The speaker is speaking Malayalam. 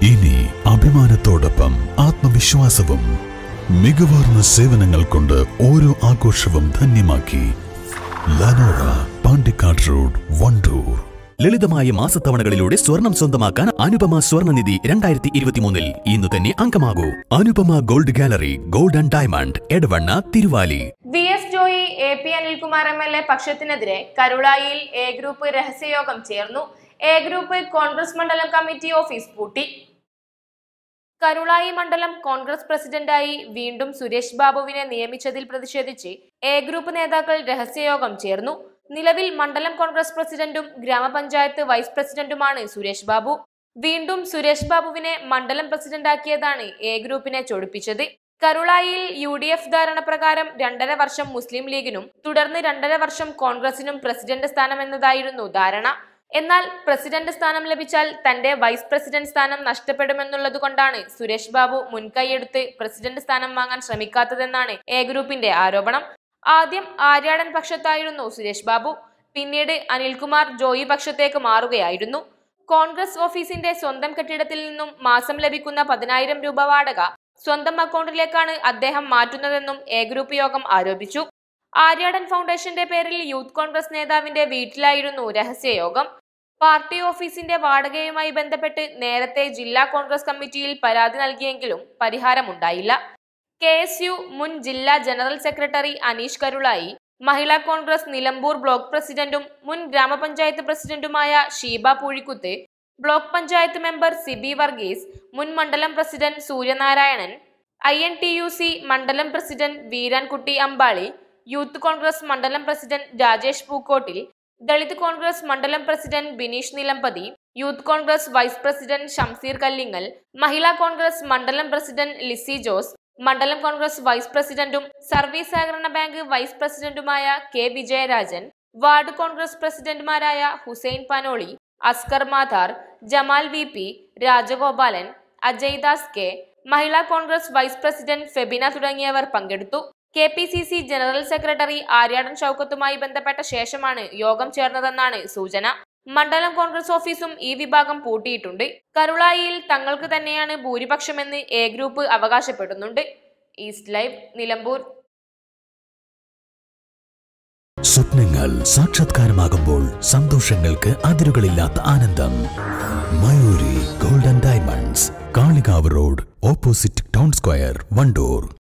ഇനി അഭിമാനത്തോടൊപ്പം ആത്മവിശ്വാസവും മികവാർന്ന സേവനങ്ങൾ കൊണ്ട് ഓരോ ആഘോഷവും ധന്യമാക്കി ലനോറ പാണ്ടിക്കാട് റോഡ് വണ്ടൂർ ലളിതമായ മാസത്തവണകളിലൂടെ സ്വർണം സ്വന്തമാക്കാൻ അനുപമ സ്വർണ്ണനിധി രണ്ടായിരത്തി ഇരുപത്തിമൂന്നിൽ ഇന്ന് തന്നെ അംഗമാകൂ Anupama gold gallery gold and diamond Edavanna Thiruvali V S Joy A P Anilkumar M L A പക്ഷത്തിനെതിരെ കരുളായിയിൽ എ ഗ്രൂപ്പ് രഹസ്യയോഗം ചേർന്നു എ ഗ്രൂപ്പ് കോൺഗ്രസ് മണ്ഡലം കമ്മിറ്റി ഓഫീസ് പൂട്ടി കരുളായി മണ്ഡലം കോൺഗ്രസ് പ്രസിഡന്റായി വീണ്ടും സുരേഷ് ബാബുവിനെ നിയമിച്ചതിൽ പ്രതിഷേധിച്ച് എ ഗ്രൂപ്പ് നേതാക്കൾ രഹസ്യയോഗം ചേർന്നു നിലവിൽ മണ്ഡലം കോൺഗ്രസ് പ്രസിഡന്റും ഗ്രാമപഞ്ചായത്ത് വൈസ് പ്രസിഡന്റുമാണ് സുരേഷ് ബാബു വീണ്ടും സുരേഷ് ബാബുവിനെ മണ്ഡലം പ്രസിഡന്റാക്കിയതാണ് എ ഗ്രൂപ്പിനെ ചൊടിപ്പിച്ചത് കരുളായിയിൽ യു ഡി എഫ് ധാരണ പ്രകാരം രണ്ടര വർഷം മുസ്ലിം ലീഗിനും തുടർന്ന് രണ്ടര വർഷം കോൺഗ്രസിനും പ്രസിഡന്റ് സ്ഥാനമെന്നതായിരുന്നു ധാരണ എന്നാൽ പ്രസിഡന്റ് സ്ഥാനം ലഭിച്ചാൽ തന്റെ വൈസ് പ്രസിഡന്റ് സ്ഥാനം നഷ്ടപ്പെടുമെന്നുള്ളതുകൊണ്ടാണ് സുരേഷ് ബാബു മുൻകൈയെടുത്ത് പ്രസിഡന്റ് സ്ഥാനം വാങ്ങാൻ ശ്രമിക്കാത്തതെന്നാണ് എ ഗ്രൂപ്പിന്റെ ആരോപണം ആദ്യം ആര്യാടൻ പക്ഷത്തായിരുന്നു സുരേഷ് ബാബു പിന്നീട് അനിൽകുമാർ ജോയി പക്ഷത്തേക്ക് മാറുകയായിരുന്നു കോൺഗ്രസ് ഓഫീസിന്റെ സ്വന്തം കെട്ടിടത്തിൽ നിന്നും മാസം ലഭിക്കുന്ന പതിനായിരം രൂപ വാടക സ്വന്തം അക്കൗണ്ടിലേക്കാണ് അദ്ദേഹം മാറ്റുന്നതെന്നും എ ഗ്രൂപ്പ് യോഗം ആരോപിച്ചു ആര്യാടൻ ഫൗണ്ടേഷന്റെ പേരിൽ യൂത്ത് കോൺഗ്രസ് നേതാവിന്റെ വീട്ടിലായിരുന്നു രഹസ്യയോഗം പാർട്ടി ഓഫീസിന്റെ വാടകയുമായി ബന്ധപ്പെട്ട് നേരത്തെ ജില്ലാ കോൺഗ്രസ് കമ്മിറ്റിയിൽ പരാതി നൽകിയെങ്കിലും പരിഹാരമുണ്ടായില്ല കെ എസ് യു മുൻ ജില്ലാ general secretary Aneesh Karulai Mahila Congress Nilambur block പ്രസിഡന്റും മുൻ ഗ്രാമപഞ്ചായത്ത് പ്രസിഡന്റുമായ ഷീബ പൂഴിക്കുത്ത് ബ്ലോക്ക് പഞ്ചായത്ത് മെമ്പർ സിബി വർഗീസ് മുൻ മണ്ഡലം president Suryanarayanan I N T U C മണ്ഡലം പ്രസിഡന്റ് വീരാൻകുട്ടി അമ്പാളി യൂത്ത് കോൺഗ്രസ് മണ്ഡലം പ്രസിഡന്റ് രാജേഷ് പൂക്കോട്ടിൽ ദളിത് കോൺഗ്രസ് മണ്ഡലം president Bineesh Nilampathi youth Congress vice president Shamseer Kallingal Mahila Congress മണ്ഡലം പ്രസിഡന്റ് ലിസി ജോസ് മണ്ഡലം കോൺഗ്രസ് വൈസ് പ്രസിഡന്റും സർവീസ് സഹകരണ ബാങ്ക് വൈസ് പ്രസിഡന്റുമായ കെ വിജയരാജൻ വാർഡ് കോൺഗ്രസ് പ്രസിഡന്റുമാരായ Hussain Panoli Askar Madhar Jamal V P Rajagopalan Ajay Das K Mahila Congress vice president Febina തുടങ്ങിയവർ പങ്കെടുത്തു K P C C general secretary Aryadan ഷൌക്കത്തുമായി ബന്ധപ്പെട്ട ശേഷമാണ് യോഗം ചേർന്നതെന്നാണ് സൂചന മണ്ഡലം കോൺഗ്രസ് ഓഫീസും ഈ വിഭാഗം പൂട്ടിയിട്ടുണ്ട് കരുളായിയിൽ തങ്ങൾക്ക് തന്നെയാണ് ഭൂരിപക്ഷമെന്ന് എ ഗ്രൂപ്പ് അവകാശപ്പെടുന്നുണ്ട് ഈസ്റ്റ് ലൈവ് നിലമ്പൂർ സ്വപ്നങ്ങൾ സാക്ഷാത്കാരമാകുമ്പോൾ സന്തോഷങ്ങൾക്ക് അതിരുകളില്ലാത്ത ആനന്ദം Mayuri golden diamonds Kalikavu road opposite town square Wandoor